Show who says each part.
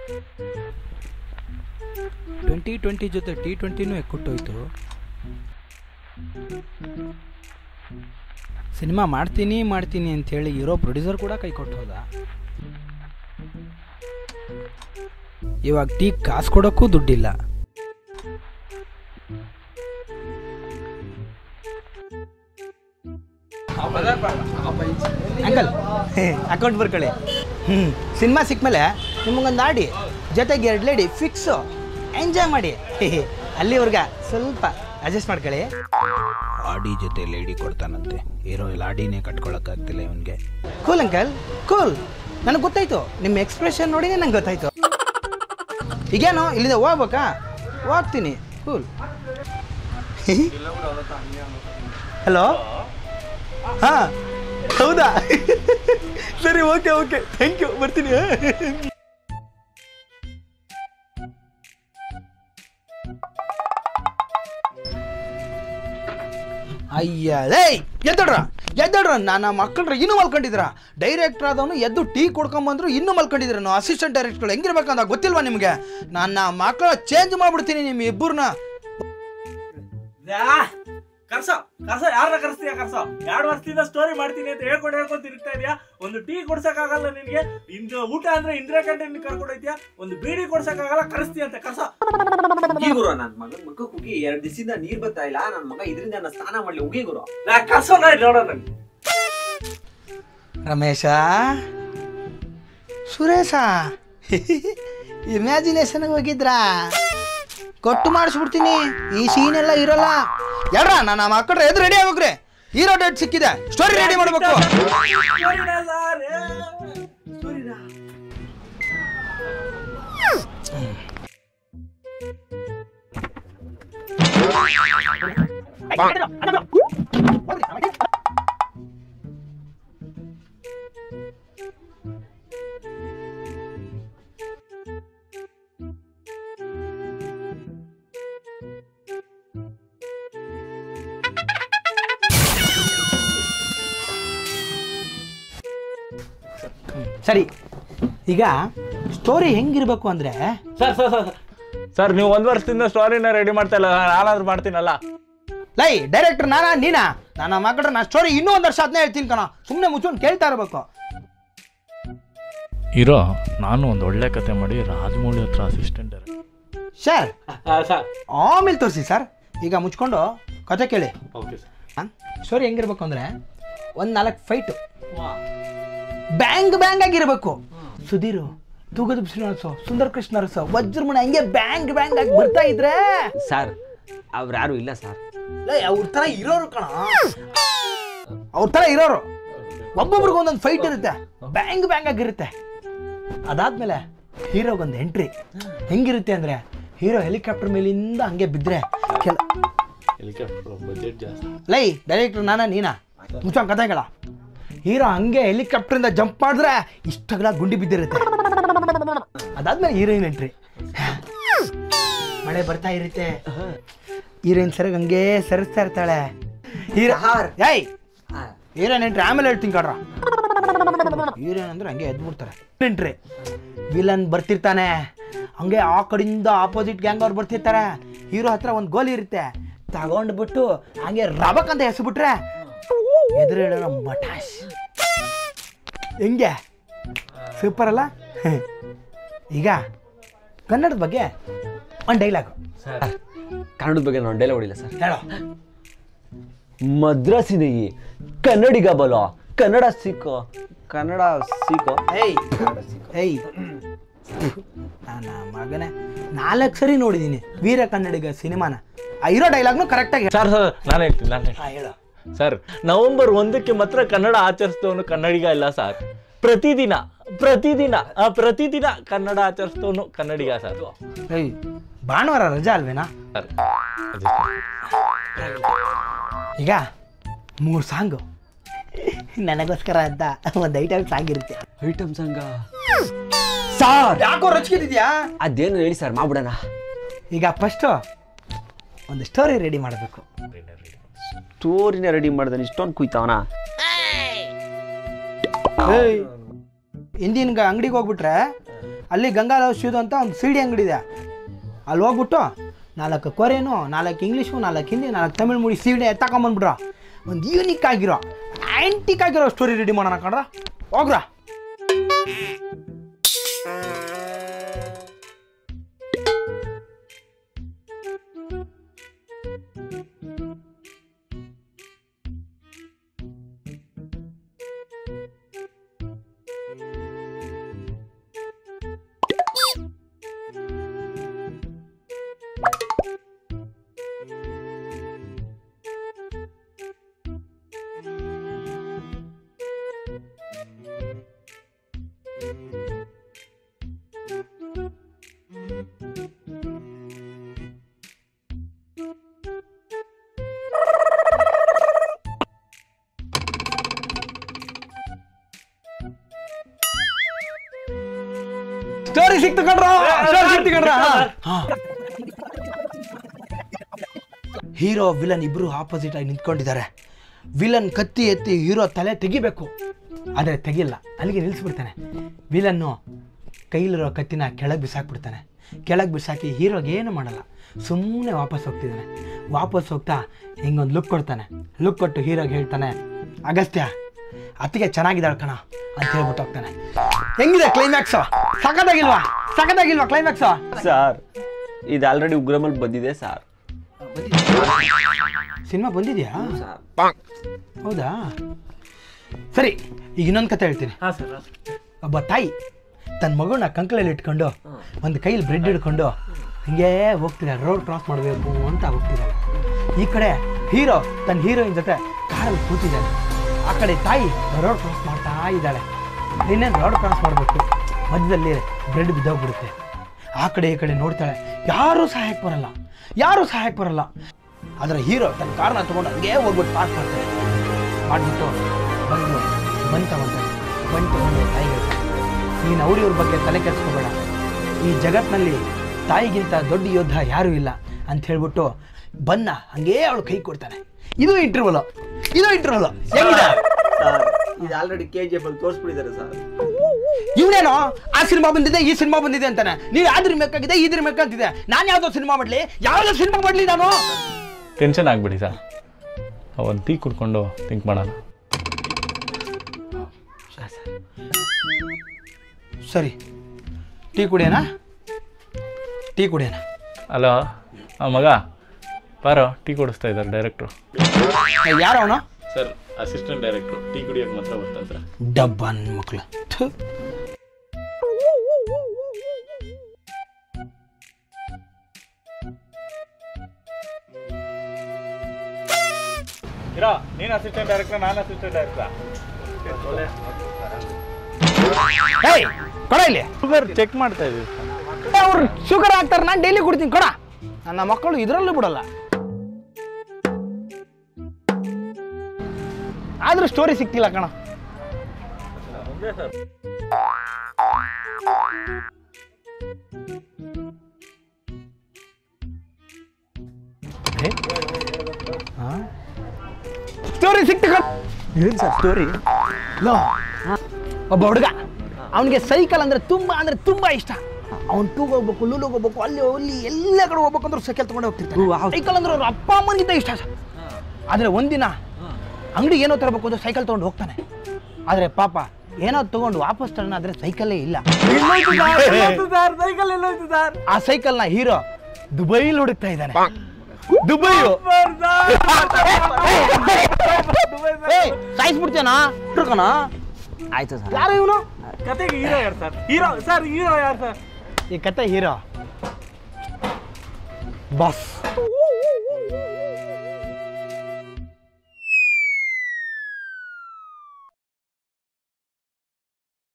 Speaker 1: Twenty twenty ಜೊತೆ T ಟ್ವೆಂಟಿನೂ ಎಕ್ಕುಟ್ಟೋಯ್ತು ಸಿನಿಮಾ ಮಾಡ್ತೀನಿ ಮಾಡ್ತೀನಿ ಅಂಥೇಳಿ ಇರೋ ಪ್ರೊಡ್ಯೂಸರ್ ಕೂಡ ಕೈ ಕೊಟ್ಟು ಹೋದ ಇವಾಗ ಟೀ ಕಾಸು ಕೊಡೋಕ್ಕೂ ದುಡ್ಡಿಲ್ಲ ಅಂಕಲ್ ಅಕೌಂಟ್ ಬರ್ಕೊಳ್ಳಿ ಹ್ಞೂ ಸಿನಿಮಾ ಸಿಕ್ಮೇಲೆ ನಿಮಗೊಂದು ಆಡಿ ಜೊತೆಗೆ ಎರಡು ಲೇಡಿ ಫಿಕ್ಸು ಎಂಜಾಯ್ ಮಾಡಿ ಅಲ್ಲಿವರ್ಗ ಸ್ವಲ್ಪ ಅಡ್ಜಸ್ಟ್ ಮಾಡ್ಕೊಳ್ಳಿ ಆಡಿ ಜೊತೆ ಲೇಡಿ ಕೊಡ್ತಾನಂತೆ ಇರೋ ಇಲ್ಲ ಆಡಿನೇ ಕಟ್ಕೊಳಕ್ಕಾಗ್ತಿಲ್ಲ ಇವನಿಗೆ ಕೂಲ್ ಅಂಕಲ್ ಕೂಲ್ ನನಗೆ ಗೊತ್ತಾಯ್ತು ನಿಮ್ಮ ಎಕ್ಸ್ಪ್ರೆಷನ್ ನೋಡಿನೇ ನಂಗೆ ಗೊತ್ತಾಯ್ತು ಈಗೇನು ಇಲ್ಲಿಂದ ಹೋಗ್ಬೇಕಾ ಹೋಗ್ತೀನಿ ಕೂಲ್ ಹಲೋ ಹಾಂ ಹೌದಾ ಸರಿ ಓಕೆ ಓಕೆ ಥ್ಯಾಂಕ್ ಯು ಬರ್ತೀನಿ ಅಯ್ಯ ಏಯ್ ಎದ್ದಡ್ರ ಎದ್ದಡ್ರ ನಾನು ಮಕ್ಕಳ್ರ ಇನ್ನೂ ಮಲ್ಕೊಂಡಿದ್ರ ಡೈರೆಕ್ಟರ್ ಆದವನು ಎದ್ದು ಟೀ ಕೊಡ್ಕೊಂಬಂದ್ರು ಇನ್ನೂ ಮಲ್ಕೊಂಡಿದ್ರ ನಾವು ಅಸಿಸ್ಟೆಂಟ್ ಡೈರೆಕ್ಟರ್ಗಳು ಹೆಂಗಿರ್ಬೇಕಂತ ಗೊತ್ತಿಲ್ವಾ ನಿಮಗೆ ನನ್ನ ಮಕ್ಕಳ ಚೇಂಜ್ ಮಾಡ್ಬಿಡ್ತೀನಿ ನಿಮ್ಮ ಇಬ್ಬರನ್ನ
Speaker 2: ಕರ್ಸೋ ಕರ್ಸೋ ಯಾರನ್ನ ಕರ್ಸ್ತೀಯ ಕರ್ಸೋ ಎರಡು ವರ್ಷದಿಂದ ಸ್ಟೋರಿ ಮಾಡ್ತೀನಿ ಅಂತ ಹೇಳ್ಕೊಂಡು ಹೇಳ್ಕೊಂಡು ತಿರುಗ್ತಾ ಇದೀಯಾ ಒಂದು ಟೀ ಕೊಡ್ಸಕ್ಕಾಗಲ್ಲ ನಿನ್ಗೆ ಇಂದು ಊಟ ಅಂದ್ರೆ ಇಂದಿರಾ ಕ್ಯಾಂಟೀನ್ ಕರ್ಕೊಂಡೋಯ್ತೀಯಾ ಒಂದು ಬೀಡಿ ಕೊಡ್ಸಕ್ಕಾಗಲ್ಲ ಕರ್ಸ್ತೀಯ ಅಂತ ಕರ್ಸೋ
Speaker 3: ಉಗಿ ಗುರು ನನ್ ಮಗನ್ ಮಕ್ಕ ಕುಗಿ ಎರಡ್ ದಿವಸದಿಂದ ನೀರ್ ಬರ್ತಾ ಇಲ್ಲ ನನ್ ಮಗ ಇದರಿಂದ ನನ್ನ ಸ್ನಾನ ಮಾಡ್ಲಿ ಉಗಿ ಗುರು
Speaker 2: ನಾ ಕರ್ಸೋ ನಾ ನೋಡೋಣ
Speaker 1: ರಮೇಶ ಸುರೇಶ ಇಮ್ಯಾಜಿನೇಷನ್ಗೆ ಹೋಗಿದ್ರಾ ಕೊಟ್ಟು ಮಾಡಿಸ್ಬಿಡ್ತೀನಿ ಈ ಸೀನ್ ಎಲ್ಲ ಇರೋಲ್ಲ ಯಾರ ನನ್ನ ಮಕ್ಕಳ ಎದು ರೆಡಿ ಆಗ್ಬೇಕ್ರಿ ಹೀರೋ ಡೇಟ್ ಸಿಕ್ಕಿದೆ ಸ್ಟೋರಿ ರೆಡಿ ಮಾಡ್ಬೇಕು ಸರಿ ಈಗ ಸ್ಟೋರಿ ಹೆಂಗಿರ್ಬೇಕು ಅಂದ್ರೆ
Speaker 2: ಸರ್ ಸರ್ ಸರ್ ಸರ್ ನೀವು ಒಂದ್ ವರ್ಷದಿಂದ ಸ್ಟೋರಿನ ರೆಡಿ ಮಾಡ್ತಾ ಇಲ್ಲ ನಾನಾದ್ರೂ ಮಾಡ್ತೀನಲ್ಲ
Speaker 1: ಲೈ ಡೈರೆಕ್ಟರ್ ನಾನಾ ನೀನಾ ನನ್ನ ಮಕ್ಕಳ ನಾ ಸ್ಟೋರಿ ಇನ್ನೂ ಒಂದು ವರ್ಷ ಅದನ್ನೇ ಹೇಳ್ತೀನಿ ಕಣ ಸುಮ್ಮನೆ ಮುಚ್ಕೊಂಡು ಕೇಳ್ತಾ ಇರಬೇಕು
Speaker 4: ಇರೋ ನಾನು ಒಂದು ಒಳ್ಳೆ ಕತೆ ಮಾಡಿ ರಾಜಮೌಳಿ ಹತ್ರ ಅಸಿಸ್ಟೆಂಟ್
Speaker 1: ಸರ್
Speaker 2: ಸರ್
Speaker 1: ಆಮೇಲೆ ತೋರಿಸಿ ಸರ್ ಈಗ ಮುಚ್ಕೊಂಡು ಕತೆ ಕೇಳಿ
Speaker 2: ಓಕೆ ಸರ್
Speaker 1: ಸ್ಟೋರಿ ಹೆಂಗಿರ್ಬೇಕು ಅಂದ್ರೆ ಒಂದು ನಾಲ್ಕು ಫೈಟು ಬ್ಯಾಂಗ್ ಬ್ಯಾಂಗ್ ಆಗಿರ್ಬೇಕು ಸುಧೀರು ತೂಗದ ಶ್ರೀನಿವಾಸ ಸುಂದರ್ ಕೃಷ್ಣ ಅರಸ ವಜ್ರಮಣ ಹಂಗೆ ಬ್ಯಾಂಗ್ ಬ್ಯಾಂಗ್ ಆಗಿ ಬರ್ತಾ ಇದ್ರೆ
Speaker 3: ಸರ್ ಅವ್ರು ಯಾರು ಇಲ್ಲ ಸರ್
Speaker 1: ಲೇ ಅವ್ರ ತರ ಇರೋರು ಕಣ ಅವ್ರ ತರ ಇರೋರು ಒಬ್ಬೊಬ್ರಿಗೆ ಒಂದೊಂದು ಫೈಟ್ ಇರುತ್ತೆ ಬ್ಯಾಂಗ್ ಬ್ಯಾಂಗ್ ಆಗಿರುತ್ತೆ ಅದಾದ್ಮೇಲೆ ಹೀರೋಗೊಂದು ಎಂಟ್ರಿ ಹೆಂಗಿರುತ್ತೆ ಅಂದ್ರೆ ಹೀರೋ ಹೆಲಿಕಾಪ್ಟರ್ ಮೇಲಿಂದ ಹಂಗೆ ಬಿದ್ರೆ ಕೆಲ
Speaker 4: ಹೆಲಿಕಾಪ್ಟರ್ ಬಜೆಟ್ ಜಾಸ್ತಿ
Speaker 1: ಲೈ ಡೈರೆಕ್ಟರ್ ನಾನಾ ನೀನಾ ಮುಚ್ಚೋಂಗ್ ಕತೆಗಳ ಹೀರೋ ಹಂಗೆ ಹೆಲಿಕಾಪ್ಟರಿಂದ ಜಂಪ್ ಮಾಡಿದ್ರೆ ಇಷ್ಟಗಲ ಗುಂಡಿ ಬಿದ್ದಿರುತ್ತೆ ಅದಾದ್ಮೇಲೆ ಹೀರೋಯಿನ್ ಎಂಟ್ರಿ ಮಳೆ ಬರ್ತಾ ಇರುತ್ತೆ ಹೀರೋಯಿನ್ ಸರಿಗ್ ಹಂಗೆ ಸರಿಸ್ತಾ ಇರ್ತಾಳೆ ಹೀರೋ ಏಯ್ ಹೀರೋಯಿನ್ ಎಂಟ್ರಿ ಆಮೇಲೆ ಹೇಳ್ತೀನಿ ಕಡ್ರ ಹೀರೋಯಿನ್ ಅಂದ್ರೆ ಹಂಗೆ ಎದ್ಬಿಡ್ತಾರೆ ಎಂಟ್ರಿ ವಿಲನ್ ಬರ್ತಿರ್ತಾನೆ ಹಂಗೆ ಆ ಕಡೆಯಿಂದ ಆಪೋಸಿಟ್ ಗ್ಯಾಂಗ್ ಅವ್ರು ಬರ್ತಿರ್ತಾರೆ ಹೀರೋ ಹತ್ರ ಒಂದು ಗೋಲಿ ಇರುತ್ತೆ ತಗೊಂಡ್ಬಿಟ್ಟು ಹಂಗೆ ರಬಕ್ ಅಂತ ಹೆಸಬಿಟ್ರೆ ಎದುರು ಹೇಳೋಣ ಮಟಾಶ್ ಹೆಂಗೆ ಸೂಪರ್ ಅಲ್ಲ ಈಗ ಕನ್ನಡದ ಬಗ್ಗೆ ಒಂದು ಡೈಲಾಗು
Speaker 3: ಕನ್ನಡದ ಬಗ್ಗೆ ನಾನು ಡೈಲಾಗ್ ಹೊಡಿಲ್ಲ ಸರ್
Speaker 1: ಹೇಳೋ
Speaker 3: ಮದ್ರಾಸಿನ ಈ ಕನ್ನಡಿಗ ಬಲೋ ಕನ್ನಡ ಸಿಕ್ಕೋ ಕನ್ನಡ ಸಿಕ್ಕೋ
Speaker 1: ಏಯ್ ಏಯ್ ನನ್ನ ಮಗನೇ ನಾಲ್ಕು ಸರಿ ನೋಡಿದ್ದೀನಿ ವೀರ ಕನ್ನಡಿಗ ಸಿನಿಮಾನ ಆ ಇರೋ ಡೈಲಾಗ್ನು ಕರೆಕ್ಟಾಗಿ
Speaker 2: ಸರ್ ಸರ್ ನಾನು ಹೇಳ್ತೀನಿ ನಾನು ಹೇಳ್ತೀನಿ
Speaker 1: ಹೇಳು
Speaker 2: ಸರ್ ನವೆಂಬರ್ ಒಂದಕ್ಕೆ ಮಾತ್ರ ಕನ್ನಡ ಆಚರಿಸಿದವನು ಕನ್ನಡಿಗ ಇಲ್ಲ ಸರ್ ಪ್ರತಿದಿನ ಪ್ರತಿದಿನ ಆ, ಪ್ರತಿದಿನ ಕನ್ನಡ ಆಚರಿಸಿದವನು ಕನ್ನಡಿಗ ಸರ್
Speaker 1: ಏಯ್ ಭಾನುವಾರ ರಜಾ ಅಲ್ವೇನಾ
Speaker 2: ಸರ್
Speaker 1: ಈಗ ಮೂರು ಸಾಂಗು ನನಗೋಸ್ಕರ ಅಂತ ಒಂದು ಐಟಮ್ ಸಾಂಗ್ ಇರುತ್ತೆ
Speaker 3: ಐಟಮ್ ಸಂಘ ಸರ್
Speaker 1: ಯಾಕೋ ರಚಿಕಿದ್ಯಾ
Speaker 3: ಅದೇನು ಹೇಳಿ ಸರ್ ಮಾಡ್ಬಿಡಣ
Speaker 1: ಈಗ ಫಸ್ಟು ಒಂದು ಸ್ಟೋರಿ ರೆಡಿ ಮಾಡಬೇಕು
Speaker 3: ಸ್ಟೋರಿನ ರೆಡಿ ಮಾಡ್ದಾನೆ ಇಷ್ಟೊಂದು ಕುಯ್ತಾವನ
Speaker 1: ಏಯ್ ಹಿಂದಿನ ಅಂಗಡಿಗೆ ಹೋಗ್ಬಿಟ್ರೆ ಅಲ್ಲಿ ಗಂಗಾರಾವ್ ಶೂದು ಅಂತ ಒಂದು ಸಿಡಿ ಅಂಗಡಿ ಇದೆ ಅಲ್ಲಿ ಹೋಗ್ಬಿಟ್ಟು ನಾಲ್ಕು ಕೊರಿಯನು ನಾಲ್ಕು ಇಂಗ್ಲೀಷು ನಾಲ್ಕು ಹಿಂದಿ ನಾಲ್ಕು ತಮಿಳ್ ಮೂಡಿ ಸಿಡಿ ತಗೊಂಬಂದ್ಬಿಡ್ರ ಒಂದು ಯೂನಿಕ್ ಆಗಿರೋ ಆ್ಯಂಟಿಕ್ ಆಗಿರೋ ಸ್ಟೋರಿ ರೆಡಿ ಮಾಡೋಣ ಕಣ್ರ ಹೋಗ್ರ ಸ್ಟೋರಿ ಸಿಕ್ತು ಕಣ್ರ ಸ್ಟೋರಿ ಸಿಕ್ತು ಕಣ್ರ ಹೀರೋ ವಿಲನ್ ಇಬ್ರು ಆಪೋಸಿಟ್ ಆಗಿ ನಿಂತ್ಕೊಂಡಿದ್ದಾರೆ ವಿಲನ್ ಕತ್ತಿ ಎತ್ತಿ ಹೀರೋ ತಲೆ ತೆಗಿಬೇಕು ಆದರೆ ತೆಗಿಲ್ಲ ಅಲ್ಲಿಗೆ ನಿಲ್ಲಿಸ್ಬಿಡ್ತಾನೆ ವಿಲನ್ನು ಕೈಲಿರೋ ಕತ್ತಿನ ಕೆಳಗೆ ಬಿಸಾಕ್ಬಿಡ್ತಾನೆ ಕೆಳಗೆ ಬಿಸಾಕಿ ಹೀರೋಗೆ ಏನು ಮಾಡಲ್ಲ ಸುಮ್ಮನೆ ವಾಪಸ್ ಹೋಗ್ತಿದ್ದಾನೆ ವಾಪಸ್ ಹೋಗ್ತಾ ಹಿಂಗೊಂದು ಲುಕ್ ಕೊಡ್ತಾನೆ ಲುಕ್ ಕೊಟ್ಟು ಹೀರೋಗೆ ಹೇಳ್ತಾನೆ ಅಗಸ್ತ್ಯ ಅತ್ತಿಗೆ ಚೆನ್ನಾಗಿದ್ದಾಳೆ ಕಣ ಅಂತ ಹೇಳ್ಬಿಟ್ಟು ಹೋಗ್ತಾನೆ ಹೆಂಗಿದೆ ಕ್ಲೈಮ್ಯಾಕ್ಸು ಸಖತ್ತಾಗಿಲ್ವಾ ಸಖತ್ತಾಗಿಲ್ವಾ ಕ್ಲೈಮ್ಯಾಕ್ಸು
Speaker 3: ಸರ್ ಇದು ಆಲ್ರೆಡಿ ಉಗ್ರಮಲ್ ಬಂದಿದೆ ಸರ್
Speaker 1: ಸಿನಿಮಾ ಬಂದಿದೆಯಾ
Speaker 3: ಸರ್
Speaker 1: ಹೌದಾ ಸರಿ ಈಗ ಇನ್ನೊಂದು ಕತೆ ಹೇಳ್ತೀನಿ
Speaker 2: ಹಾ ಸರ್
Speaker 1: ಒಬ್ಬ ತಾಯಿ ತನ್ನ ಮಗುನ ಕಂಕಳಲ್ಲಿ ಇಟ್ಕೊಂಡು ಒಂದು ಕೈಲಿ ಬ್ರೆಡ್ ಹಿಡ್ಕೊಂಡು ಹಿಂಗೇ ಹೋಗ್ತಿದ್ದಾಳೆ ರೋಡ್ ಕ್ರಾಸ್ ಮಾಡಬೇಕು ಅಂತ ಹೋಗ್ತಿದ್ದಾಳೆ ಈ ಕಡೆ ಹೀರೋ ತನ್ನ ಹೀರೋಯಿನ್ ಜೊತೆ ಕಾರಲ್ಲಿ ಕೂತಿದ್ದಾನೆ ಆ ಕಡೆ ತಾಯಿ ರೋಡ್ ಕ್ರಾಸ್ ಮಾಡ್ತಾ ಇದ್ದಾಳೆ ಇನ್ನೇನು ರೋಡ್ ಕ್ರಾಸ್ ಮಾಡಬೇಕು ಮಧ್ಯದಲ್ಲಿ ಬ್ರೆಡ್ ಬಿದ್ದೋಗ್ಬಿಡುತ್ತೆ ಆ ಕಡೆ ಈ ಕಡೆ ನೋಡ್ತಾಳೆ ಯಾರೂ ಸಹಾಯಕ್ಕೆ ಬರಲ್ಲ ಯಾರೂ ಸಹಾಯಕ್ಕೆ ಬರಲ್ಲ ಆದರೆ ಹೀರೋ ತನ್ನ ಕಾರ್ನ ತೊಗೊಂಡು ಹಂಗೇ ಹೋಗ್ಬಿಟ್ಟು ಪಾರ್ಕ್ ಮಾಡ್ತಾನೆ ಮಾಡಿಬಿಟ್ಟು ಬಂದು ಬಂದು ತಗೊಳ್ತಾನೆ ಬಂದು ತಗೊಂಡು ತಾಯಿಗೆ ಹೇಳ್ತಾನೆ ನೀನು ಅವ್ರಿವ್ರ ಬಗ್ಗೆ ತಲೆ ಕೆಡಿಸ್ಕೋಬೇಡ ಈ ಜಗತ್ತಿನಲ್ಲಿ ತಾಯಿಗಿಂತ ದೊಡ್ಡ ಯೋಧ ಯಾರೂ ಇಲ್ಲ ಅಂತ ಹೇಳ್ಬಿಟ್ಟು ಬನ್ನ ಹಂಗೇ ಅವಳು ಕೈ ಕೊಡ್ತಾನೆ ಇದು ಇಂಟರ್ವಲ್ ಇದು ಇಂಟರ್ವಲ್ ಹೆಂಗಿದೆ
Speaker 3: ಸರ್ ಇದು ಆಲ್ರೆಡಿ ಕೆ ಜಿ ಎಫ್ ಅಲ್ಲಿ ತೋರಿಸ್ಬಿಟ್ಟಿದ್ದಾರೆ ಸರ್
Speaker 1: ಇವನೇನೋ ಆ ಸಿನಿಮಾ ಬಂದಿದೆ ಈ ಸಿನಿಮಾ ಬಂದಿದೆ ಅಂತಾನೆ ನೀವು ಯಾವ್ದ್ರ ಬೇಕಾಗಿದೆ ಇದ್ರ ಬೇಕಂತಿದೆ ನಾನು ಯಾವ್ದೋ ಸಿನಿಮಾ ಮಾಡ್ಲಿ ಯಾವ್ದೋ ಸಿನಿಮಾ ಮಾಡ್ಲಿ ನಾನು
Speaker 4: ಟೆನ್ಷನ್ ಆಗ್ಬಿಡಿ ಸರ್ ಒಂದು ಟೀ ಕುಡ್ಕೊಂಡು ಥಿಂಕ್ ಮಾಡೋಣ
Speaker 1: ಸರಿ ಟೀ ಕುಡಿಯೋಣ ಟೀ ಕುಡಿಯೋಣ
Speaker 4: ಅಲೋ ಆ ಮಗ ಬಾರೋ ಟೀ ಕೊಡಿಸ್ತಾ ಇದ್ದಾರೆ ಡೈರೆಕ್ಟ್ರು
Speaker 1: ಯಾರು ಅವನು
Speaker 4: ಸರ್ ಅಸಿಸ್ಟೆಂಟ್ ಡೈರೆಕ್ಟ್ರು ಟೀ ಕುಡಿಯೋಕೆ ಮಾತ್ರ ಬರ್ತಾರೆ
Speaker 1: ಡಬ್ಬ ನನ್ನ ಮಕ್ಕಳು ಥು.
Speaker 2: ಇರೋ ನೀನ್ ಅಸಿಸ್ಟೆಂಟ್ ಡೈರೆಕ್ಟರ್ ನಾನು ಅಸಿಸ್ಟೆಂಟ್ ಡೈರೆಕ್ಟರ್
Speaker 1: ಏಯ್ ಕೊಡ ಇಲ್ಲಿ
Speaker 4: ಶುಗರ್ ಚೆಕ್ ಮಾಡ್ತಾ ಇದೀವಿ ಸರ್
Speaker 1: ಅವ್ರು ಶುಗರ್ ಹಾಕ್ತಾರೆ ನಾನು ಡೈಲಿ ಕುಡ್ತೀನಿ ಕೊಡ ನನ್ನ ಮಕ್ಕಳು ಇದರಲ್ಲೂ ಬಿಡಲ್ಲ ಆದ್ರೂ ಸ್ಟೋರಿ ಸಿಕ್ತಿಲ್ಲ ಕಣ ಸ್ಟೋರಿ ಸಿಕ್ತು ಕಣ
Speaker 3: ಏನು ಸರ್ ಸ್ಟೋರಿ
Speaker 1: ಲೋ ಒಬ್ಬ ಹುಡುಗ ಅವನಿಗೆ ಸೈಕಲ್ ಅಂದ್ರೆ ತುಂಬಾ ಅಂದ್ರೆ ತುಂಬಾ ಇಷ್ಟ ಅವ್ನು ಟೂಗ್ ಹೋಗ್ಬೇಕು ಲೂಲುಗ್ ಹೋಗ್ಬೇಕು ಅಲ್ಲಿ ಅಲ್ಲಿ ಎಲ್ಲ ಕಡೆ ಹೋಗ್ಬೇಕು ಅಂದ್ರೆ ಸೈಕಲ್ ತಗೊಂಡು ಹೋಗ್ತಿರ್ತಾನೆ ಸೈಕಲ್ ಅಂದ್ರೆ ಅವ್ರ ಅಪ್ಪ ಅಮ್ಮನಿಗಿಂತ ಇಷ್ಟ ಸರ್ ಆದರೆ ಒಂದಿನ ಅಂಗಡಿ ಏನೋ ತರಬೇಕು ಅಂದ್ರೆ ಸೈಕಲ್ ತಗೊಂಡು ಹೋಗ್ತಾನೆ ಆದರೆ ಪಾಪ ಏನೋ ತಗೊಂಡು ವಾಪಸ್ ತರೋಣ ಆದರೆ ಸೈಕಲ್ಲೇ ಇಲ್ಲ
Speaker 2: ಸರ್ ಸೈಕಲ್ ಎಲ್ಲೋಯ್ತು ಸರ್
Speaker 1: ಆ ಸೈಕಲ್ನ ಹೀರೋ ದುಬೈಲಿ ಹುಡುಕ್ತಾ ಇದ್ದಾನೆ ದುಬೈಯು ಸಾಯಿಸ್ಬಿಡ್ತೇನಾ ಹುಡ್ಕಣ
Speaker 3: ಆಯ್ತು ಸರ್
Speaker 1: ಯಾರು ಇವನು
Speaker 2: ಕತೆಗೆ ಹೀರೋ ಯಾರು ಸರ್ ಹೀರೋ ಸರ್ ಹೀರೋ ಯಾರು ಸರ್
Speaker 1: ಈ ಕತೆ ಹೀರೋ ಬಾಸ್